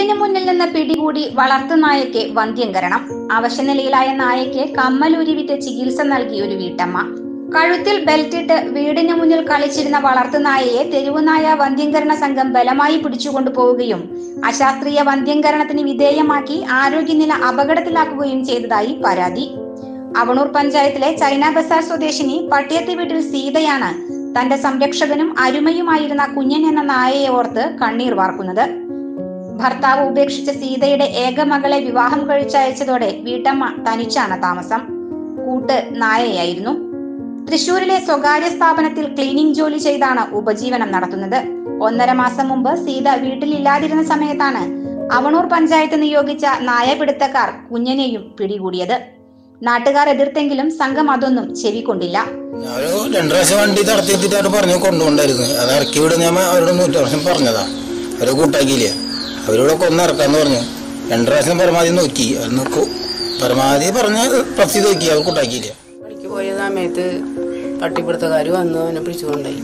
വീടിന് മുന്നിൽ നിന്ന് പിടികൂടി വളർത്തു നായയ്ക്ക് വന്ധ്യംകരണം അവശനിലയിലായ നായയ്ക്ക് കമ്മലൂരി വിറ്റ് ചികിത്സ നൽകി ഒരു വീട്ടമ്മ കഴുത്തിൽ ബെൽറ്റിട്ട് വീടിന് മുന്നിൽ കളിച്ചിരുന്ന വളർത്തു നായയെ തെരുവുനായ വന്ധ്യംകരണ സംഘം ബലമായി പിടിച്ചുകൊണ്ടുപോവുകയും അശാസ്ത്രീയ വന്ധ്യംകരണത്തിന് വിധേയമാക്കി ആരോഗ്യനില അപകടത്തിലാക്കുകയും ചെയ്തതായി പരാതി അവണൂർ പഞ്ചായത്തിലെ ചൈന ബസാർ സ്വദേശിനി പട്ടിയത്തി വീട്ടിൽ സീതയാണ് തന്റെ സംരക്ഷകനും അരുമയുമായിരുന്ന കുഞ്ഞൻ എന്ന നായയെ ഓർത്ത് കണ്ണീർ വാർക്കുന്നത് ഭർത്താവ് ഉപേക്ഷിച്ച സീതയുടെ ഏക മകളെ വിവാഹം കഴിച്ചയച്ചതോടെ വീട്ടമ്മ തനിച്ചാണ് താമസം കൂട്ട് നായയായിരുന്നു തൃശൂരിലെ സ്വകാര്യ സ്ഥാപനത്തിൽ ക്ലീനിംഗ് ജോലി ചെയ്താണ് ഉപജീവനം നടത്തുന്നത് ഒന്നര മാസം മുമ്പ് സീത വീട്ടിലില്ലാതിരുന്ന സമയത്താണ് അവണൂർ പഞ്ചായത്ത് നിയോഗിച്ച നായപിടുത്തക്കാർ കുഞ്ഞനെയും പിടികൂടിയത് നാട്ടുകാർ എതിർത്തെങ്കിലും സംഘം അതൊന്നും ചെവിക്കൊണ്ടില്ല ഒരു രണ്ടു പ്രാവശ്യം വണ്ടി തടത്തിയെത്തിട്ട് പറഞ്ഞു കൊണ്ടുകൊണ്ടായിരുന്നു അത് ഇറക്കി വിടുന്ന ഞാൻ അവരോട് നൂറ്റി പ്രാവശ്യം പറഞ്ഞതാ അവരെ കൂട്ടാക്കിയില്ല അവരോട് കൊന്നിറക്കാന്ന് പറഞ്ഞു രണ്ടു പ്രാവശ്യം പരമാവധി നോക്കി അവർ നോക്കൂ പരമാവധി പറഞ്ഞ പ്രതി നോക്കി അവർ കൂട്ടാക്കിയില്ല പണിക്ക് പോയ സമയത്ത് പട്ടിപ്പിടുത്തക്കാർ വന്നു അവനെ പിടിച്ചുകൊണ്ടായി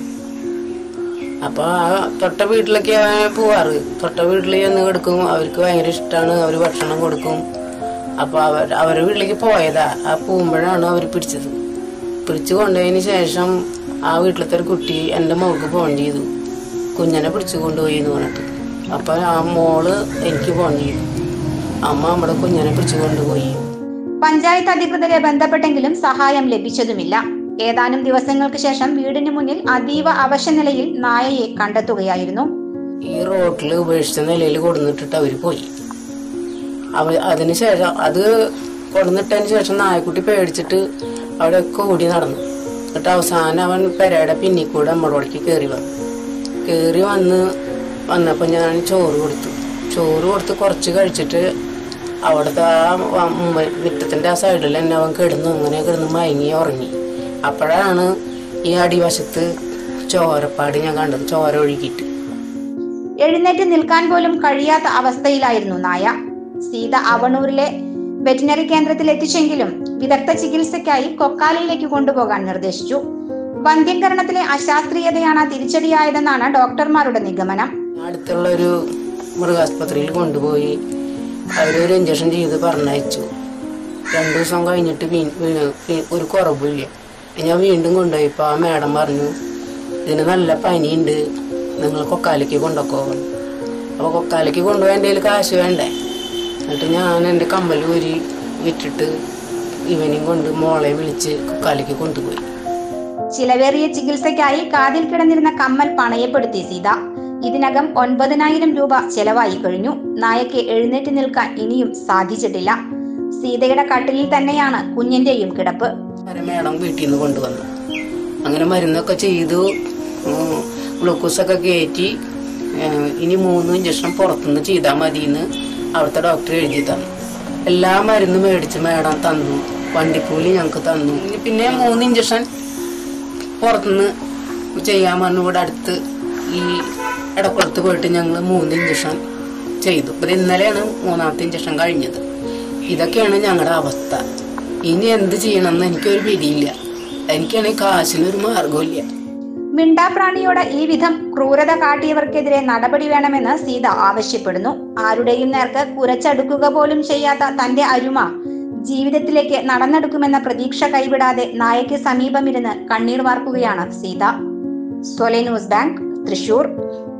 അപ്പൊ ആ തൊട്ട വീട്ടിലൊക്കെ അവൻ പോവാറ് തൊട്ട വീട്ടിൽ ചെന്ന് കിടക്കും അവർക്ക് ഭയങ്കര ഇഷ്ടമാണ് അവർ ഭക്ഷണം കൊടുക്കും അപ്പൊ അവർ അവരുടെ വീട്ടിലേക്ക് പോയതാ ആ പോകുമ്പോഴാണ് അവർ പിടിച്ചത് പിടിച്ചു കൊണ്ടതിന് ശേഷം ആ വീട്ടിലത്തെ ഒരു കുട്ടി എൻ്റെ മോൾക്ക് ഫോൺ ചെയ്തു കുഞ്ഞനെ പിടിച്ചു കൊണ്ടുപോയി എന്ന് പറഞ്ഞിട്ട് അപ്പൊ ആ മോള് എനിക്ക് ഫോൺ ചെയ്തു അമ്മ നമ്മുടെ കുഞ്ഞനെ പിടിച്ചു കൊണ്ടുപോയി പഞ്ചായത്ത് അധികൃതരെ ബന്ധപ്പെട്ടെങ്കിലും സഹായം ലഭിച്ചതുമില്ല ഏതാനും ദിവസങ്ങൾക്ക് ശേഷം വീടിന് മുന്നിൽ അതീവ അവശനിലയിൽ നായയെ കണ്ടെത്തുകയായിരുന്നു ഈ റോട്ടിൽ ഉപേക്ഷിച്ച നിലയിൽ കൊടുന്നിട്ടിട്ട് അവര് പോയി അവ അതിന് ശേഷം അത് കൊടുന്നിട്ടതിന് ശേഷം നായക്കുട്ടി പേടിച്ചിട്ട് അവിടെ ഒക്കെ ഓടി നടന്നു എന്നിട്ട് അവസാനം അവൻ പെരയുടെ പിന്നിൽ കൂടെ നമ്മളോടേക്ക് കയറി വന്നു കയറി വന്ന് വന്നപ്പോൾ ഞാൻ ചോറ് കൊടുത്തു ചോറ് കൊടുത്ത് കുറച്ച് കഴിച്ചിട്ട് അവിടുത്തെ ആ വ- മുമ്പ് മുറ്റത്തിന്റെ ആ സൈഡിൽ തന്നെ അവൻ കിടന്നു അങ്ങനെ കിടന്ന് മയങ്ങി ഉറങ്ങി അപ്പോഴാണ് ഈ അടിവശത്ത് ചോരപ്പാട് ഞാൻ കണ്ടത് ചോര ഒഴുകിയിട്ട് എഴുന്നേറ്റ് നിൽക്കാൻ പോലും കഴിയാത്ത അവസ്ഥയിലായിരുന്നു നായ സീത അവണൂരിലെ വെറ്റിനറി കേന്ദ്രത്തിൽ എത്തിച്ചെങ്കിലും വിദഗ്ധ ചികിത്സയ്ക്കായി കൊക്കാലയിലേക്ക് കൊണ്ടുപോകാൻ നിർദ്ദേശിച്ചു വന്ധ്യംകരണത്തിലെ അശാസ്ത്രീയതയാണ് തിരിച്ചടിയായതെന്നാണ് ഡോക്ടർമാരുടെ നിഗമനം അടുത്തുള്ള ഒരു മൃഗാസ്പത്രിയിൽ കൊണ്ടുപോയി അവരൊരു ഇഞ്ചക്ഷൻ ചെയ്ത് പറഞ്ഞയച്ചു രണ്ടു ദിവസം കഴിഞ്ഞിട്ട് വീ- വീ- വീ- ഒരു കുറവില്ല ഞാൻ വീണ്ടും കൊണ്ടുപോയപ്പോൾ ആ മാഡം പറഞ്ഞു ഇതിന് നല്ല പനിയുണ്ട് നിങ്ങൾ കൊക്കാലേക്ക് കൊണ്ടുപോക്കോ അപ്പോൾ കൊക്കാലേക്ക് കൊണ്ടുപോയി എൻ്റെ കയ്യിൽ കാശ് വേണ്ടേ എന്നിട്ട് ഞാൻ എൻ്റെ കമ്മൽ ഊരി വിറ്റിട്ട് ഇവനെയും കൊണ്ട് മോളെ വിളിച്ച് കൊക്കാലേക്ക് കൊണ്ടുപോയി ചിലവേറിയ ചികിത്സയ്ക്കായി കാതിൽ കിടന്നിരുന്ന കമ്മൽ പണയപ്പെടുത്തി സീത ഇതിനകം ഒൻപതിനായിരം രൂപ ചെലവായി കഴിഞ്ഞു നായയ്ക്ക് എഴുന്നേറ്റ് നിൽക്കാൻ ഇനിയും സാധിച്ചിട്ടില്ല സീതയുടെ കട്ടിലിൽ തന്നെയാണ് കുഞ്ഞിന്റെയും കിടപ്പ് അങ്ങനെ മേഡം വീട്ടിൽ നിന്ന് കൊണ്ടുവന്നു അങ്ങനെ മരുന്നൊക്കെ ചെയ്തു ഉം, ഗ്ലൂക്കോസൊക്കെ കയറ്റി ഏഹ്, ഇനി മൂന്ന് ഇഞ്ചക്ഷൻ പുറത്തുനിന്ന് ചെയ്താൽ മതിയെന്ന് അവിടുത്തെ ഡോക്ടർ എഴുതി തന്നു എല്ലാ മരുന്നും മേടിച്ച് മേഡം തന്നു വണ്ടിക്കൂലി ഞങ്ങൾക്ക് തന്നു ഇനി പിന്നെ മൂന്ന് ഇഞ്ചക്ഷൻ പുറത്തുനിന്ന് ചെയ്യാൻ പറഞ്ഞു ഇവിടെ അടുത്ത് ഈ ഇടക്കുളത്ത് പോയിട്ട് ഞങ്ങൾ മൂന്ന് ഇഞ്ചക്ഷൻ ചെയ്തു ഇത് ഇന്നലെയാണ് മൂന്നാമത്തെ ഇഞ്ചക്ഷൻ കഴിഞ്ഞത് ഇതൊക്കെയാണ് ഞങ്ങളുടെ അവസ്ഥ ഇനി എന്ത് ചെയ്യണമെന്ന് എനിക്കൊരു പിടിയില്ല എനിക്കാണെങ്കിൽ കാശിനൊരു മാർഗമില്ല മിണ്ടാപ്രാണിയോട് ഈ വിധം ക്രൂരത കാട്ടിയവർക്കെതിരെ നടപടി വേണമെന്ന് സീത ആവശ്യപ്പെടുന്നു ആരുടെയും നേർക്ക് കുരച്ചടുക്കുക പോലും ചെയ്യാത്ത തന്റെ അരുമ ജീവിതത്തിലേക്ക് നടന്നെടുക്കുമെന്ന പ്രതീക്ഷ കൈവിടാതെ നായയ്ക്ക് സമീപമിരുന്ന് കണ്ണീർ വാർക്കുകയാണ് സീത സൊലെ ന്യൂസ് ബാങ്ക് തൃശൂർ